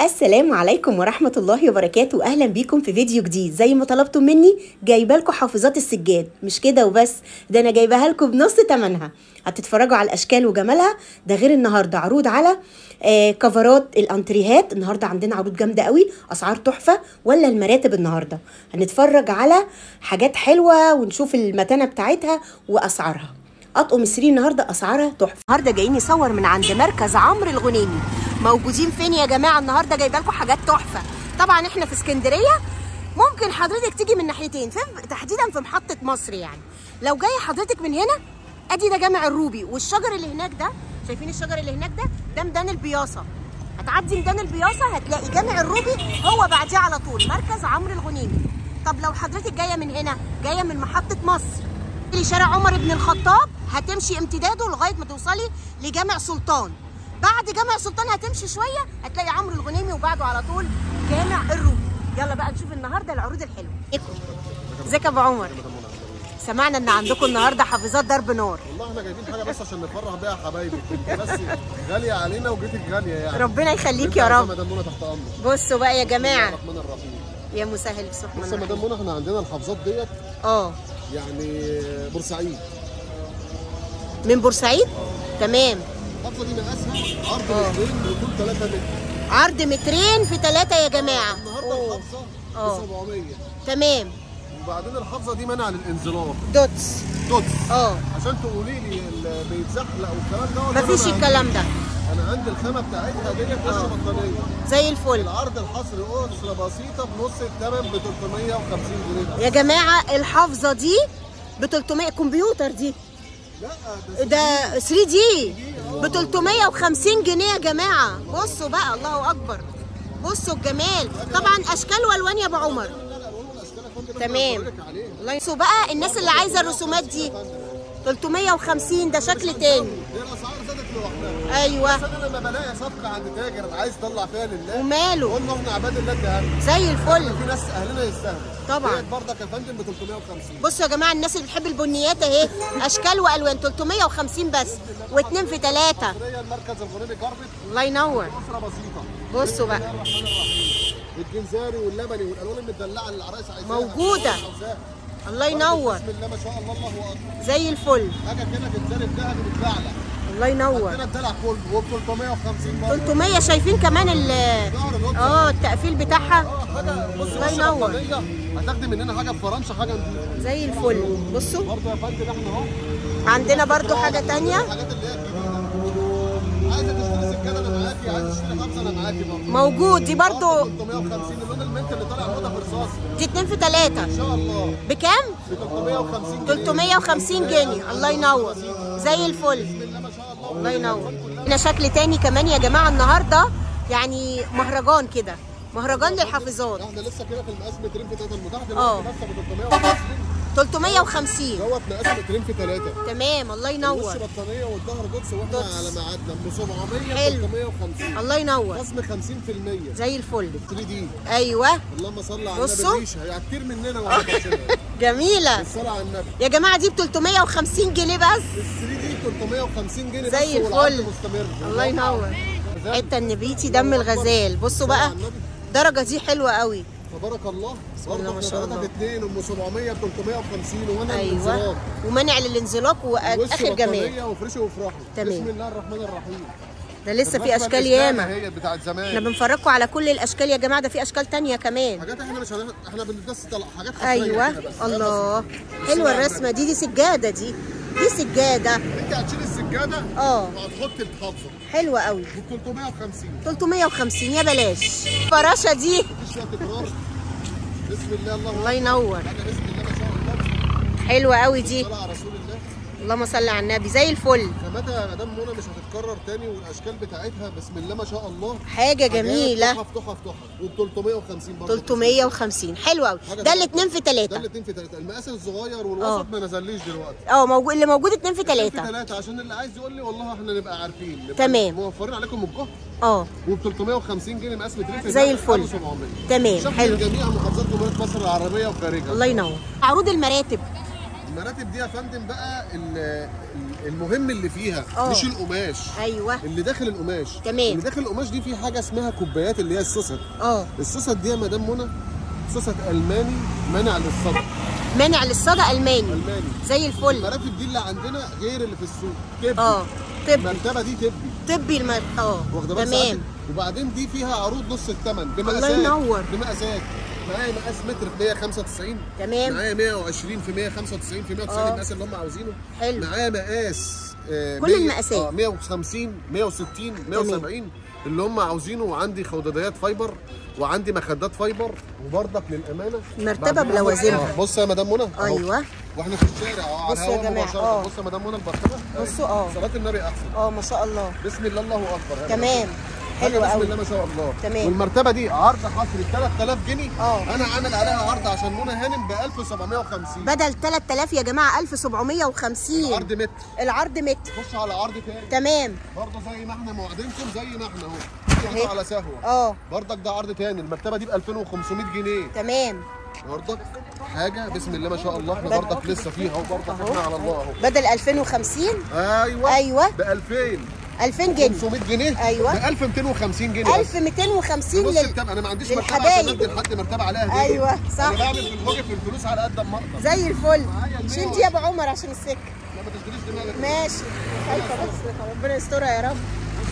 السلام عليكم ورحمة الله وبركاته أهلا بيكم في فيديو جديد زي ما طلبتم مني جايبه لكم حافظات السجاد مش كده وبس ده أنا جايباها لكم بنص تمنها هتتفرجوا على الأشكال وجمالها ده غير النهاردة عروض على آه كفرات الأنتريهات النهاردة عندنا عروض جامدة قوي أسعار تحفة ولا المراتب النهاردة هنتفرج على حاجات حلوة ونشوف المتانة بتاعتها وأسعارها اطقم السرير النهارده اسعارها تحفه النهارده جايين نصور من عند مركز عمرو الغنيمي موجودين فين يا جماعه النهارده جايبه لكم حاجات تحفه طبعا احنا في اسكندريه ممكن حضرتك تيجي من ناحيتين في تحديدا في محطه مصر يعني لو جايه حضرتك من هنا ادي ده جامع الروبي والشجر اللي هناك ده شايفين الشجر اللي هناك ده ده ميدان البياصه هتعدي ميدان البياصه هتلاقي جامع الروبي هو بعديه على طول مركز عمرو الغنيمي طب لو حضرتك جايه من هنا جايه من محطه مصر لي شارع عمر بن الخطاب هتمشي امتداده لغايه ما توصلي لجامع سلطان بعد جامع سلطان هتمشي شويه هتلاقي عمرو الغنيمي وبعده على طول جامع الروبي يلا بقى نشوف النهارده العروض الحلوه ازيك يا ابو عمر سمعنا ان عندكم النهارده حافظات ضرب نار والله احنا جايبين حاجه بس عشان نفرح بيها حبايبك انت بس غاليه علينا وجيتك غاليه يعني ربنا يخليك انت يا عارفة رب مدام منى تحت امرك بصوا بقى يا بسم الله جماعه الرحمن الرحيم يا مسهل بسم الله بص يا الرحمن مدام منى احنا عندنا الحافظات ديت اه يعني بورسعيد من بورسعيد تمام الحافظه دي مقاسها عرض اه. مترين وطول 3 متر عرض مترين في ثلاثة يا جماعة النهارده أوه. الحافظه اه. ب 700 تمام وبعدين الحافظه دي منع للانزلاق دوتس دوتس اه عشان تقولي لي اللي بيتزحلق والكلام ده مفيش الكلام ده انا عندي الخامه بتاعتها ديت وش بطانيه زي الفل العرض الحصري اسره بسيطه بنص الثمن ب 350 جنيه بس. يا جماعة الحافظة دي ب 300 كمبيوتر دي لا ده ده 3 دي ب 350 جنيه يا جماعة بصوا بقى الله أكبر بصوا الجمال طبعا أشكال وألوان يا أبو عمر تمام الله يسو بقى الناس اللي عايزة الرسومات دي 350 ده شكل تاني هي الاسعار زادت لوحدها أيوه بس انا لما بلاقي صفقه عند تاجر عايز يطلع فيها لله وماله بقول له احنا عباد الله ادهم زي الفل في ناس اهلنا يستاهلوا طبعا. ديت برضك يا فندم ب 350 بصوا يا جماعه الناس اللي بتحب البنيات اهي اشكال والوان 350 بس واتنين في ثلاثه هي المركز الغريبي كاربت الله ينور اسره بسيطه بصوا بقى بسم الله الرحمن الرحيم. الجنزاري واللبني والالوان المدلعه اللي العرايس عايزاها موجودة. عاوزاها. الله ينور بسم الله ما شاء الله الله اكبر زي الفل حاجه كده جنزاري الذهبي بتلعلع الله ينور عندنا الدلع كله وب 350 مره 300 شايفين كمان ال اه التقفيل بتاعها اه حاجه بص الله وش ينور. بطانية. هتاخدي مننا حاجه بفرنسا حاجه نضيفه زي الفل بصوا برضه يا فندم احنا اهو عندنا برضو حاجه تانية الحاجات اللي هي الجديده عايزه تشتري سكانه انا معاكي عايزه تشتري خمسه انا معاكي برضه موجود دي برضو 350 اللون المنت اللي طالع موضه في رصاصي دي اتنين في ثلاثة ان شاء الله بكام؟ ب 350 جنيه 350 جنيه الله ينور زي الفل بسم الله ما شاء الله الله ينور هنا شكل تاني كمان يا جماعه النهارده يعني مهرجان كده مهرجان للحافظات احنا لسه كده في المقاس مترين في 3 المتاح اه. دلوقتي بس ب 350 350 دوت مقاس مترين في 3 تمام الله وش ينور بطانيه والظهر دوتس واحنا دوتس. على ميعادنا ب 700 حلو. 350 الله ينور خصم 50% زي الفل 3 دي ايوه اللهم صل على بصوا. النبي ريشه هي كتير مننا وعلى نفسنا جميله الصلاه على النبي يا جماعه دي ب 350 جنيه بس ال 3 دي 350 جنيه زي بس والعرض الفل. مستمر الله ينور غزال. حته النبيتي دم الغزال بصوا الصلاة بقى على النبي. الدرجه دي حلوه قوي تبارك الله الله برضه ما احنا شاء 3 الله. في 2 ام 700 ب 350 وانا ايوه الانزلاق. ومنع للانزلاق وش واخر جمال بطانية وفرشوا وافرحوا تمام. بسم الله الرحمن الرحيم ده لسه في المكتبة اشكال الإسلامية ياما هي بتاعت احنا زمان بنفرجكم على كل الاشكال يا جماعه ده في اشكال تانية كمان حاجات احنا مش هن... احنا بندرس طلع حاجات حصريه ايوه كده بس. الله حلوه الرسمه دي دي سجاده دي دي سجاده انت هتشيل السجاده اه وهتحط الحافظه حلوه قوي ب 350 350 يا بلاش الفراشه دي في شويه تكرار بسم الله اللهم الله ينور حاجه بسم الله ما شاء الله حلوه قوي دي صلاه على رسول الله اللهم صل على النبي زي الفل خاماتها يا مدام منى مش هتتكرر تاني والاشكال بتاعتها بسم الله ما شاء الله حاجه جميله تحف تحف تحف وب 350 برضه 350 حلو قوي حاجة ده تحفة. الاثنين في ده ثلاثه الاثنين في ثلاثه المقاس الصغير اه. والوسط ما نزليش دلوقتي اه موجود اللي موجود اثنين في اتنين في ثلاثه ثلاثه عشان اللي عايز يقول لي والله احنا نبقى عارفين نبقى تمام. موفرين عليكم الجهد اه وب 350 جنيه مقاس مترين في زي ثلاثة، الفل. 1700 تمام شكل حلو جميع محافظات جمهوريه مصر العربيه وخارجها الله ينور عروض المراتب المراتب دي يا فندم بقى ال- ال- المهم اللي فيها آه. مش القماش ايوه اللي داخل القماش تمام. اللي داخل القماش دي في حاجه اسمها كوبايات اللي هي السوست اه السوست دي يا مدام منى سوست الماني منع للصدى مانع للصدى الماني الماني زي الفل المراتب دي اللي عندنا غير اللي في السوق طبي اه طبي المرتبه دي طبي طبي المر... اه واخده بالك تمام ساعتك؟ وبعدين دي فيها عروض نص الثمن الله بمقاسات ينور. بمقاسات معايا مقاس متر في 195 تمام. معايا 120 في 195 في 190 آه. المقاس اللي هم عاوزينه حلو. معايا مقاس آه، كل 100 المقاسات. اه 150 160 170 اللي هم عاوزينه وعندي خداديات فايبر وعندي مخدات فايبر وبرضك للامانه مرتبة بعد- بلوازمها. آه، بص يا مدام منى أهو. ايوه واحنا في الشارع اه على بصوا يا الهوا جماعة، مباشرة. آه. بص يا مدام منى البرتبه بصوا اه صلاه النبي احسن اه ما شاء الله بسم الله الله اكبر تمام حاجه حلو بسم قوي الله ما شاء الله تمام. والمرتبه دي عرض حصري 3000 جنيه اه. انا عامل عليها عرض عشان منى هانم ب 1750 بدل 3000 يا جماعه 1750 عرض متر العرض متر خش على عرض تاني تمام برضه زي ما احنا موعدينكم زي ما احنا اهو أهي. تيجي على سهوه اه برضك ده عرض تاني المرتبه دي ب 2500 جنيه تمام برضك حاجه بسم الله ما شاء الله احنا بد- برضك لسه فيها اهو برضك أهو. احنا على الله اهو بدل 2050 ايوه أيوة. ب 2000 2000 جنيه 500 جنيه أيوة. ب 1250 جنيه بس. 1250 بص لل... التم... انا ما عنديش مرتبه عشان للحبايب. ادي لحد مرتبه عليها هديه أيوة، صح. انا بعمل في الفوق في الفلوس على قد ما اقدر زي الفل معايا المية شيل دي يا ابو عمر عشان السكه لا ما تشغليش دماغك ماشي خايفه بس ربنا يسترها يا رب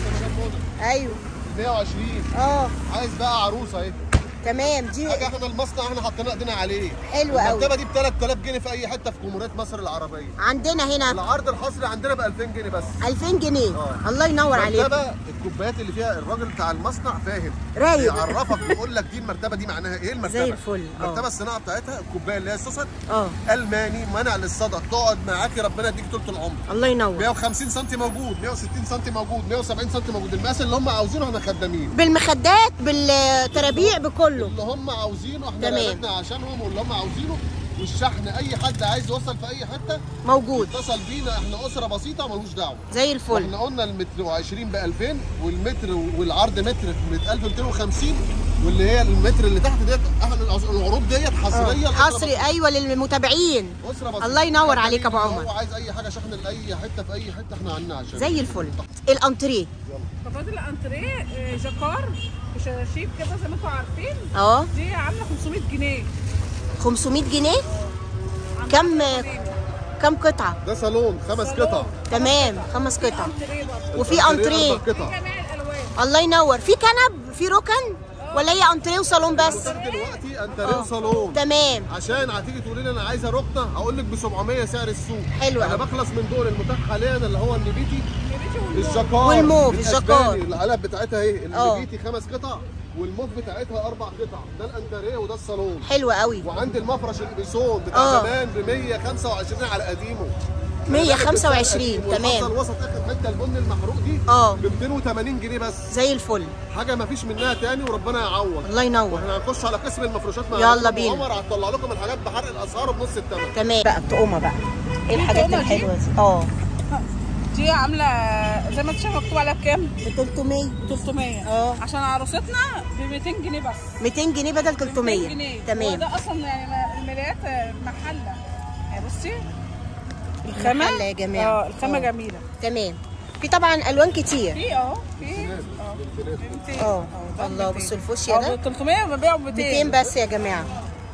ايوه 120 اه عايز بقى عروسه اهي تمام دي حاجه احنا المصنع احنا حطينا ايدينا عليه حلو قوي. المرتبه دي ب 3000 جنيه في اي حته في جمهوريه مصر العربيه عندنا هنا العرض الحصري عندنا ب 2000 جنيه بس 2000 جنيه آه. الله ينور عليك المرتبه الكوبايات اللي فيها الراجل بتاع المصنع فاهم رايق. يعرفك بيقول لك دي المرتبه دي معناها ايه المرتبه زي الفل، آه. المرتبه الصناعه بتاعتها الكوبايه اللي هي السوست اه الماني منع للصدى تقعد معاكي ربنا يديك طول العمر الله ينور 150 سم موجود 160 سم موجود 170 سم موجود المقاس اللي هم عاوزينه احنا خدامين بالمخدات بالترابيع بكله اللي هم عاوزينه احنا تمام. رقبتنا عشانهم واللي هم عاوزينه والشحن اي حد عايز يوصل في اي حته موجود اتصل بينا احنا اسره بسيطه ملوش دعوه زي الفل احنا قلنا المتر و20 ب 2000 والمتر والعرض متر ب 1250 واللي هي المتر اللي تحت ديت احنا العروض ديت حصريه لأسرة حصري ايوه للمتابعين اسره بسيطه الله ينور عليك يا أبو لو عمر. هو عايز اي حاجه شحن لاي حته في اي حته احنا عندنا عشان زي الفل الانتريه طبات الانتريه آه، جاكار بشراشيب كده زي ما انتم عارفين اه دي عامله 500 جنيه 500 جنيه كم كم قطعه ده صالون خمس صالون. قطع تمام خمس قطع انتريه برضه وفي انتريه أربع قطع جميع الالوان الله ينور في كنب في ركن ولا هي انتريه وصالون بس دلوقتي انتريه صالون تمام عشان هتيجي تقولي لي انا عايزه ركنه هقول لك ب 700 سعر السوق حلو انا أوي. بخلص من دول المتاح حاليا اللي هو النبيتي النبيتي والموف. الجاكار والموف، الأسباني، الجاكار. العلب بتاعتها اهي اه. النبيتي خمس قطع والموف بتاعتها اربع قطع ده الانتريه وده الصالون حلو قوي وعندي المفرش البيسون بتاع اه. زمان ب 125 على قديمه 125 تمام تمام الوسط اخر حته البن المحروق دي اه. ب 280 جنيه بس زي الفل حاجه ما فيش منها تاني وربنا يعوض الله ينور واحنا هنخش على قسم المفروشات مع يلا مدام بينا. عمر هتطلع لكم الحاجات بحرق الاسعار وبنص الثمن تمام بقى التقومه بقى ايه الحاجات التقومة دي؟ الحلوه دي اه دي عامله زي ما انت شايف مكتوب عليها بكام؟ ب 300 300 اه. عشان عروستنا ب 200 جنيه بس 200 جنيه بدل 200 300 جنيه تمام وده اصلا يعني الملايات محله يعني بصي المحلة يا جماعة. اه الخامه اه. جميله تمام في طبعا الوان كتير في اهو في اه 200 اه ده الله 200. بصوا الفوشيا اه ده ب 300 ببيعه ب 200 200 بس يا جماعه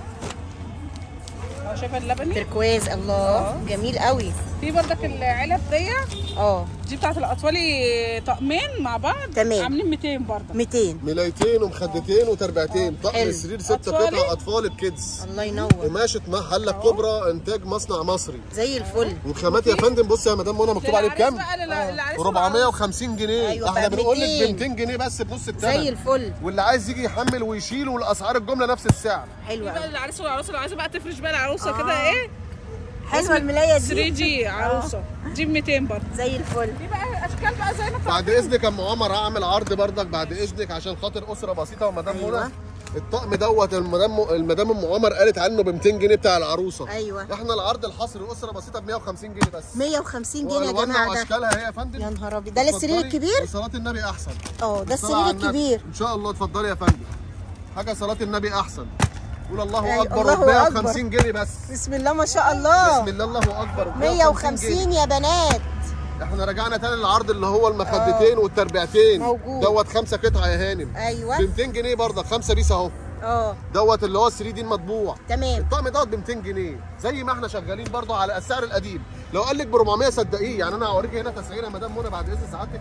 اه شايفه اللبني تركواز الله جميل قوي في برضك العلب دي اه دي بتاعت الاطفال طقمين مع بعض تمام. عاملين 200 برضك 200 ملايتين ومخدتين وتربعتين طقم حلو. السرير ست أطفالي؟ قطع اطفال بكيدز الله ينور قماشة محلة كبرى انتاج مصنع مصري زي الفل والخامات يا فندم بص يا مدام منى مكتوب عليه للعريس بكام؟ بقى لل- للعريس 450 جنيه أيوة احنا بقى بنقول لك 200. ب 200 جنيه بس بنص زي الثمن الفل واللي عايز يجي يحمل ويشيل والاسعار الجمله نفس السعر حلو في بقى قوي العريس والعروسه لو عايزه بقى تفرش بقى العروسه آه. كده ايه حلوه الملايه 3 دي جي عروسه دي ب 200 برضه زي الفل في بقى اشكال بقى زي ما بعد اذنك يا ام عمر هعمل عرض بردك بعد اذنك عشان خاطر اسره بسيطه ومدام أيوة. منى الطقم دوت المدام المدام ام عمر قالت عنه ب 200 جنيه بتاع العروسه ايوه احنا العرض الحصري الاسره بسيطه ب 150 جنيه بس 150 جنيه يا وألوانها جماعه ده واشكالها هي يا فندم يا نهار ابيض ده للسرير اتفضلي، الكبير وصلاه النبي احسن اه ده الصلاة السرير على النبي. الكبير ان شاء الله اتفضلي يا فندم حاجه صلاه النبي احسن قول الله أيوة، اكبر الله 150 جنيه بس بسم الله ما شاء الله بسم الله الله اكبر 150 يا بنات احنا رجعنا تاني للعرض اللي هو المخدتين والتربيعتين موجود. دوت خمسه قطعه يا هانم ايوه ب 200 جنيه برضك خمسه بيس اهو اه دوت اللي هو 3 دي المطبوع تمام الطقم دوت ب 200 جنيه زي ما احنا شغالين برضه على السعر القديم لو قال لك ب 400 صدقيه يعني انا هوريك هنا تسعيره يا مدام منى بعد اذن سعادتك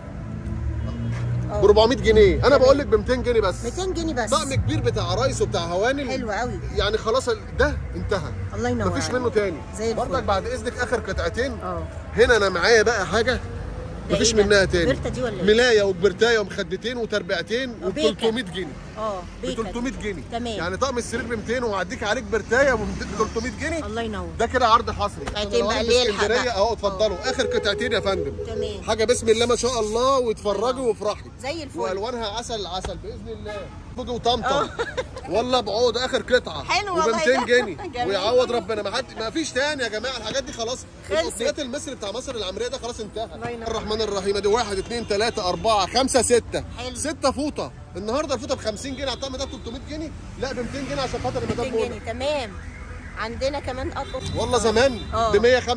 اه ب 400 جنيه انا بقول لك ب 200 جنيه بس 200 جنيه بس طقم كبير بتاع عرايس وبتاع هوانم حلو قوي يعني خلاص ال- ده انتهى الله ينور مفيش عليك. منه تاني زي الفل. برضك بعد اذنك اخر قطعتين اه هنا انا معايا بقى حاجه ده مفيش إيه ده؟ منها تاني بيرتا دي ولا ايه؟ ملايه وكبرتايه ومخدتين وتربيعتين آه، و بيكا. 300 جنيه اه ب بيكا 300 جنيه تمام. يعني طقم السرير ب 200 وهديك عليك برتايه ب 300 جنيه الله ينور ده كده عرض حصري قطعتين لو بقى أنا اللي هي في الحق اسكندريه بقى. اهو اتفضلوا اخر قطعتين يا فندم تمام حاجه بسم الله ما شاء الله واتفرجي وافرحي زي الفل والوانها عسل عسل باذن الله بوجي وطمطم والله بعود اخر قطعه حلو وب والله 200 ده. جنيه جميل. ويعوض ربنا ما حد ما فيش تاني يا جماعه الحاجات دي خلاص خلصت. القطنيات المصري بتاع مصر العمريه ده خلاص انتهى الله ينور. الرحمن الرحيم ادي واحد اثنين ثلاثه اربعه خمسه سته حلو. سته فوطه النهارده الفوطه ب 50 جنيه على الطقم ده ب 300 جنيه لا ب 200 جنيه عشان خاطر 200 المدام منى جنيه تمام عندنا كمان قطط والله زمان آه. ب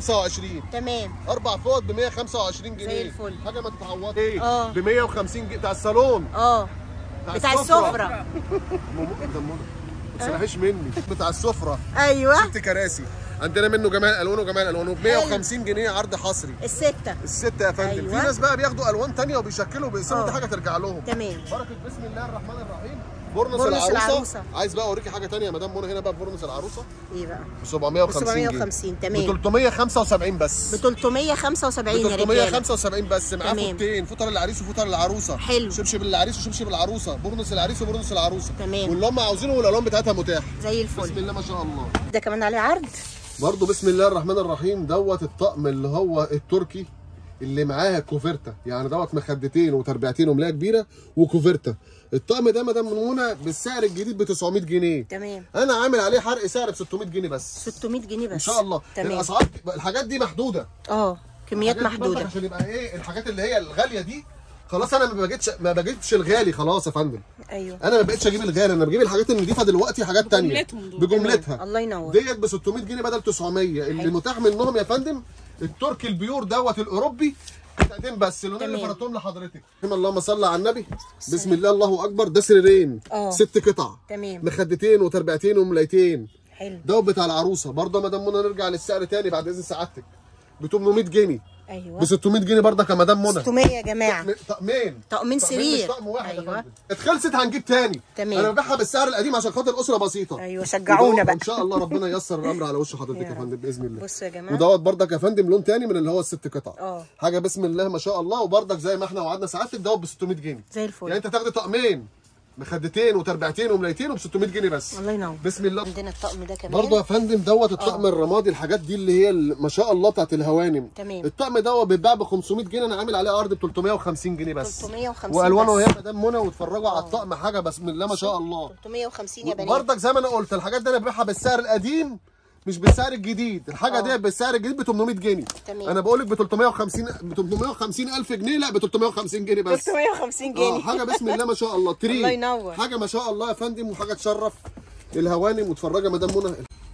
125 تمام اربع فوط ب 125 جنيه زي الفل. حاجه ما تتعوضش ايه آه. ب 150 جنيه بتاع الصالون اه بتاع السفرة مم- ده منى ما تسرحيش مني بتاع السفره ايوه ست كراسي عندنا منه جمال الوان وجمال الوان ب 150 جنيه عرض حصري الستة الستة يا فندم أيوة. في ناس بقى بياخدوا الوان تانية وبيشكلوا وبيقسموا آه. دي حاجه ترجع لهم تمام بركه بسم الله الرحمن الرحيم بورنس, بورنس العروسه. العروسة. عايز بقى اوريكي حاجه تانية يا مدام منى هنا بقى بورنس العروسه ايه بقى ب 750 جنيه 750 ب تمام 375 بس ب 375 ب يا رجاله 375 بس معاه تمام. فوطين فوطه للعريس وفوطه للعروسه حلو. شبشب للعريس وشبشب للعروسه بورنس العريس وبورنس العروسه تمام. واللي هم عاوزينه والالوان بتاعتها متاحه زي بسم الفل الله ما شاء الله ده كمان عليه عرض برضه بسم الله الرحمن الرحيم دوت الطقم اللي هو التركي اللي معاه كوفرتا يعني دوت مخدتين وتربيعتين وملايه كبيره وكوفرتا الطقم ده مدام منونه بالسعر الجديد ب 900 جنيه تمام انا عامل عليه حرق سعر ب 600 جنيه بس 600 جنيه بس ان شاء الله تمام الاسعار الحاجات دي محدوده اه كميات الحاجات دي برضك محدودة عشان يبقى ايه الحاجات اللي هي الغاليه دي خلاص انا ما بجيتش ما بجيبش الغالي خلاص يا فندم ايوه انا ما بقتش اجيب الغالي انا بجيب الحاجات النظيفه دلوقتي حاجات تانية بجملتهم دول. بجملتها الله ينور ديت ب 600 جنيه بدل 900 اللي حلو. متاح منهم يا فندم التركي البيور دوت الاوروبي قطعتين بس اللي اللي تمام. فرضتهم لحضرتك اللهم صل على النبي بسم الله الله اكبر ده سريرين اه. ست قطع تمام مخدتين وتربيعتين وملايتين حلو دوت بتاع العروسه برضه يا مدام منى نرجع للسعر تاني بعد اذن سعادتك ب 800 جنيه ب ايوه 600 جنيه برضك يا مدام منى 600 يا جماعة طقم- طقمين طقمين مش سرير طقم واحد يا ايوه فندم اتخلصت هنجيب تاني تمام. انا ببيعها بالسعر القديم عشان خاطر الاسره بسيطه ايوه شجعونا بقى ان شاء الله ربنا ييسر الامر على وش حضرتك يا يا رب. فندم باذن الله بصوا يا جماعة ودوت برضك يا فندم لون تاني من اللي هو الست قطع اه. حاجه بسم الله ما شاء الله وبرضك زي ما احنا وعدنا سعادتك دوت ب 600 جنيه زي الفل يعني انت تاخدي طقمين مخدتين وتربيعتين وملايتين وب 600 جنيه بس الله ينور بسم الله عندنا الطقم ده كمان برضه يا فندم دوت الطقم الرمادي الحاجات دي اللي هي ال- ما شاء الله بتاعت الهوانم تمام. الطقم دوت بيتباع ب 500 جنيه انا عامل عليه عرض ب 350 جنيه بس 350 والوانه بس. هي مدام منى واتفرجوا على الطقم حاجه بسم الله ما شاء الله 350 يا بنات برضك زي ما انا قلت الحاجات دي انا ببيعها بالسعر القديم مش بالسعر الجديد الحاجه اه. دي بالسعر الجديد ب 800 جنيه تمام. انا بقول لك ب 350 ب 350 الف جنيه لا ب 350 جنيه بس 350 اه جنيه حاجه بسم الله ما شاء الله تري الله ينور. حاجه ما شاء الله يا فندم وحاجه تشرف الهوانم وتفرجها مدام منى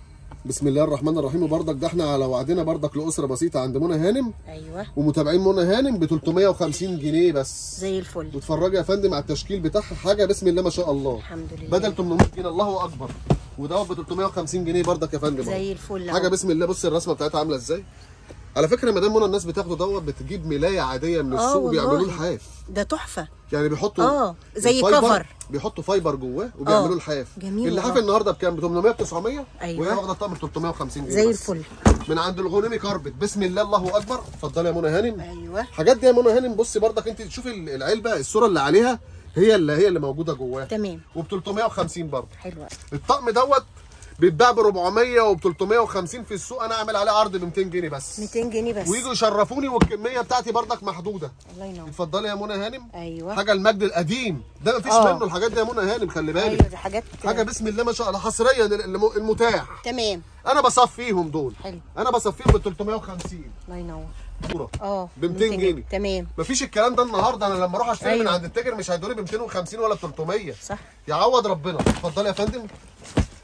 بسم الله الرحمن الرحيم وبرضك ده احنا على وعدنا برضك لاسره بسيطه عند منى هانم ايوه ومتابعين منى هانم ب 350 جنيه بس زي الفل واتفرجي يا فندم على التشكيل بتاعها حاجه بسم الله ما شاء الله الحمد لله بدل 800 جنيه الله اكبر ودوت ب 350 جنيه برضك يا فندم زي الفل حاجه أهو. بسم الله بص الرسمه بتاعتها عامله ازاي على فكره ما دام منى الناس بتاخده دوت بتجيب ملايه عاديه من آه السوق والله. وبيعملوه لحاف ده تحفه يعني بيحطوا آه، زي الفايبر- كفر. بيحطوا فايبر جواه وبيعملوه آه، لحاف جميل اللحاف والله. النهارده بكام ب 800 ب 900 أيوة. وهي واخده الطقم ب 350 جنيه زي بس. الفل من عند الغنيمي كاربت بسم الله الله اكبر اتفضلي يا منى هانم ايوه الحاجات دي يا منى هانم بصي برضك انت تشوفي العلبه الصوره اللي عليها هي اللي هي اللي موجوده جواها تمام وب 350 برضه حلوه الطقم دوت بيتباع ب 400 وب 350 في السوق انا اعمل عليه عرض ب 200 جنيه بس 200 جنيه بس ويجوا يشرفوني والكميه بتاعتي برضك محدوده الله ينور اتفضلي يا منى هانم ايوه حاجه المجد القديم ده مفيش آه. منه الحاجات دي يا منى هانم خلي بالك ايوه دي حاجات حاجه بسم الله ما شاء الله حصريا الم- المتاح تمام انا بصفيهم دول حلو انا بصفيهم ب 350 الله ينور صوره اه ب 200 جنيه. تمام مفيش الكلام ده النهارده انا لما اروح اشتري من أيوة. عند التاجر مش هيدوني ب 250 ولا ب 300 صح يعوض ربنا اتفضلي يا فندم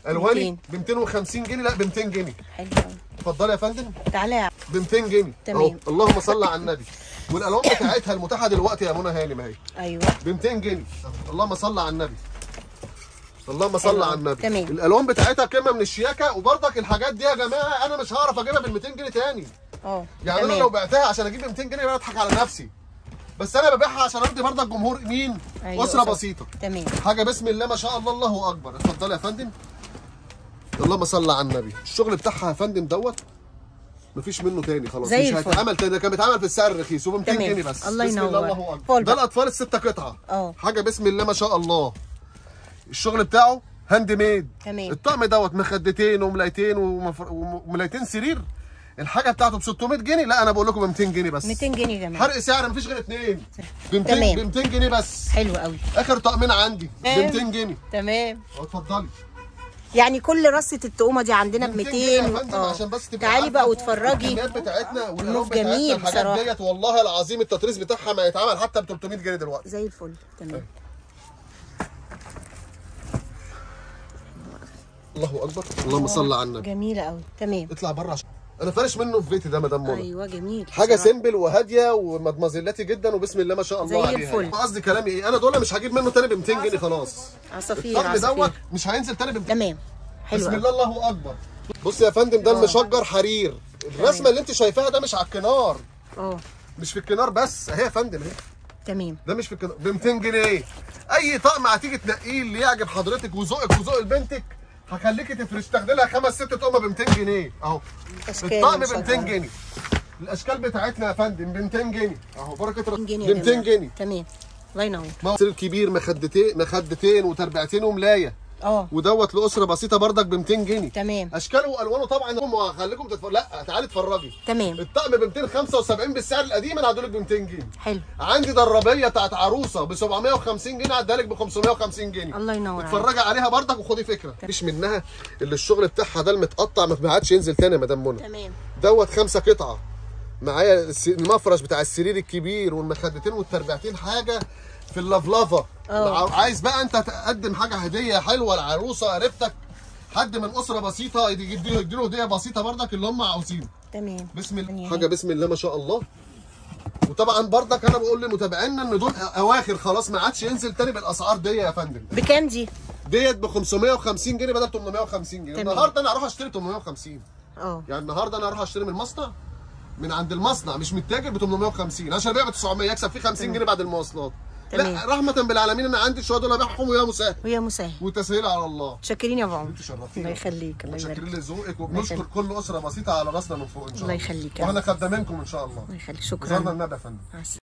الواني 200. ب 250 جنيه لا ب 200 جنيه حلو قوي اتفضلي يا فندم تعالى يا عم. ب 200 جنيه تمام. أهو. اللهم صل على النبي والالوان بتاعتها المتاحه دلوقتي يا منى هانم اهي ايوه ب 200 جنيه اللهم صل على النبي اللهم صل حلو. على النبي تمام. الالوان بتاعتها قمه من الشياكه وبرضك الحاجات دي يا جماعه انا مش هعرف اجيبها بال 200 جنيه تاني اه يعني انا تمام. لو بعتها عشان اجيب ب 200 جنيه يبقى أنا اضحك على نفسي بس انا ببيعها عشان ارضي برضك جمهور مين أيوة، اسره أسرة. بسيطه تمام حاجه بسم الله ما شاء الله الله اكبر اتفضلي يا فندم اللهم صل على النبي الشغل بتاعها يا فندم دوت مفيش منه تاني خلاص زي مش الفل. هيتعمل تاني ده كان بيتعمل في السعر الرخيص وب 200 تمام. جنيه بس الله بسم الله ينور. الله اكبر فول ده بقى. الاطفال الستة قطعه اه. حاجه بسم الله ما شاء الله الشغل بتاعه هاند ميد تمام. الطقم دوت مخدتين وملايتين ومفر- وملايتين سرير الحاجه بتاعته ب 600 جنيه لا انا بقول لكم ب 200 جنيه بس 200 جنيه يا جماعه فرق سعر مفيش غير اتنين ب 200 تمام. ب 200 جنيه بس حلو قوي اخر طقمين عندي ب تمام. 200 جنيه تمام أهو اتفضلي يعني كل رصه التقومه دي عندنا ب 200 جنيه يا 200 فندم اه. عشان بس تبقى تعالي عارفة بقى واتفرجي الكميات بتاعتنا والالوان النوف بتاعتنا جميل الحاجات بصراحة. ديت والله العظيم التطريز بتاعها ما يتعمل حتى ب 300 جنيه دلوقتي زي الفل تمام الله اكبر اللهم صل على النبي جميله قوي تمام اطلع بره عشان انا فارش منه في بيتي ده مدام منى ايوه جميل حاجه بصراحة. سيمبل وهاديه ومدمزلاتي جدا وبسم الله ما شاء الله زي عليها الفل. يعني. قصدي كلامي ايه انا دول مش هجيب منه تاني ب 200 جنيه خلاص عصافير الطقم دوت عصافير مش هينزل تاني ب 200 تمام حلو بسم قوي. الله الله اكبر بص يا فندم ده المشجر حرير الرسمه اللي انت شايفاها ده مش على الكنار اه مش في الكنار بس اهي يا فندم اهي تمام ده مش في الكنار ب 200 جنيه اي طقم هتيجي تنقيه اللي يعجب حضرتك وذوقك وذوق بنتك هخليكي تفرش تاخدي لها خمس ست طقمه ب 200 جنيه اهو اشكال الطقم ب إن شاء 200 الله. جنيه الاشكال بتاعتنا يا فندم ب 200 جنيه اهو بركه رب 200 جنيه ب يا 200 جماعة. جنيه تمام الله ينور سرير كبير مخدتين مخدتين وتربيعتين وملايه اه ودوت لاسره بسيطه بردك ب 200 جنيه تمام اشكاله والوانه طبعا هم هخليكم تتفرجوا لا تعالي اتفرجي تمام الطقم ب 275 بالسعر القديم انا هدولك ب 200 جنيه حلو عندي دربيه بتاعت عروسه ب 750 جنيه هديها لك ب 550 جنيه الله ينور عليك اتفرجي عليها بردك وخدي فكره مفيش منها اللي الشغل بتاعها ده المتقطع ما عادش ينزل تاني يا مدام منى تمام دوت خمسه قطعه معايا الس- المفرش بتاع السرير الكبير والمخدتين والتربيعتين حاجه في اللفلفه اه. عايز بقى انت تقدم حاجه هديه حلوه لعروسه قريبتك حد من اسره بسيطه يديله يديله هديه بسيطه بردك اللي هم عاوزينه تمام بسم الله يعني حاجه بسم الله ما شاء الله وطبعا بردك انا بقول لمتابعينا ان دول اواخر خلاص ما عادش ينزل تاني بالاسعار دي يا فندم بكام دي؟ ديت ب 550 جنيه بدل 850 جنيه تمام. النهارده انا هروح اشتري 850 اه يعني النهارده انا هروح اشتري من المصنع من عند المصنع مش من التاجر ب 850 عشان ابيع ب 900 يكسب فيه 50 جنيه بعد المواصلات تمام. لا رحمه بالعالمين انا عندي شويه دول ابيعهم ويا مساهل ويا مساهل والتسهيل على الله شاكرين يا ابو عمر انت شرفتينا الله يخليك الله يبارك متشكرين فيك. لذوقك الله وبنشكر يخليك. كل اسره بسيطه على راسنا من فوق ان شاء الله الله يخليك يا واحنا رب. خدامينكم ان شاء الله الله يخليك زرنا شكرا النبي يا فندم مع السلامة.